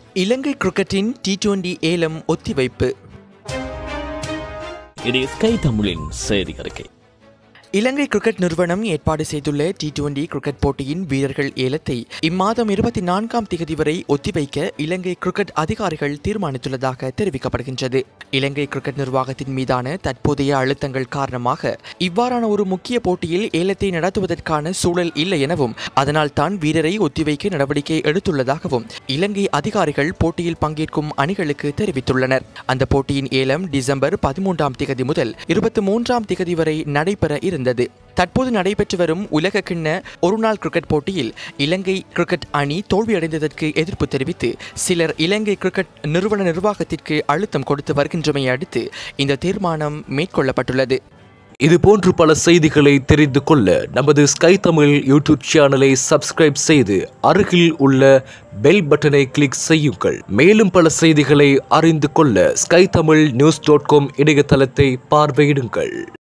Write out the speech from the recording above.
இலங்கை கிரிக்கெட்டின் T twenty ஏலம் ஒத்திவைப்பு இது ஸ்கை தமிழின் செய்தி அறிக்கை இலங்கை கிரிக்கெட் நிறுவனம் ஏற்பாடு செய்துள்ள டி டுவெண்டி கிரிக்கெட் போட்டியின் வீரர்கள் ஏலத்தை இம்மாதம் இருபத்தி நான்காம் தேதி வரை ஒத்திவைக்க இலங்கை கிரிக்கெட் அதிகாரிகள் தீர்மானித்துள்ளதாக தெரிவிக்கப்படுகின்றது இலங்கை கிரிக்கெட் நிர்வாகத்தின் மீதான தற்போதைய அழுத்தங்கள் காரணமாக இவ்வாறான ஒரு முக்கிய போட்டியில் ஏலத்தை நடத்துவதற்கான சூழல் இல்லை எனவும் அதனால் தான் வீரரை ஒத்திவைக்க நடவடிக்கை எடுத்துள்ளதாகவும் இலங்கை அதிகாரிகள் போட்டியில் பங்கேற்கும் அணிகளுக்கு தெரிவித்துள்ளனர் அந்த போட்டியின் ஏலம் டிசம்பர் பதிமூன்றாம் திகதி முதல் இருபத்தி மூன்றாம் திகதி வரை நடைபெற இருந்தது தற்போது நடைபெற்று வரும் உலக கிண்ண ஒருநாள் கிரிக்கெட் போட்டியில் இலங்கை கிரிக்கெட் அணி தோல்வியடைந்ததற்கு எதிர்ப்பு தெரிவித்து சிலர் இலங்கை கிரிக்கெட் நிறுவன நிர்வாகத்திற்கு அழுத்தம் கொடுத்து வருகின்றமையை அடுத்து இந்த தீர்மானம் மேற்கொள்ளப்பட்டுள்ளது இது போன்று பல செய்திகளை தெரிந்து கொள்ள நமது ஸ்கை தமிழ் யூடியூப் சேனலை சப்ஸ்கிரைப் செய்து அருகில் உள்ள பெல் பட்டனை கிளிக் செய்யுங்கள் மேலும் பல செய்திகளை அறிந்து கொள்ள Sky Tamil news dot com இணையதளத்தை பார்வையிடுங்கள்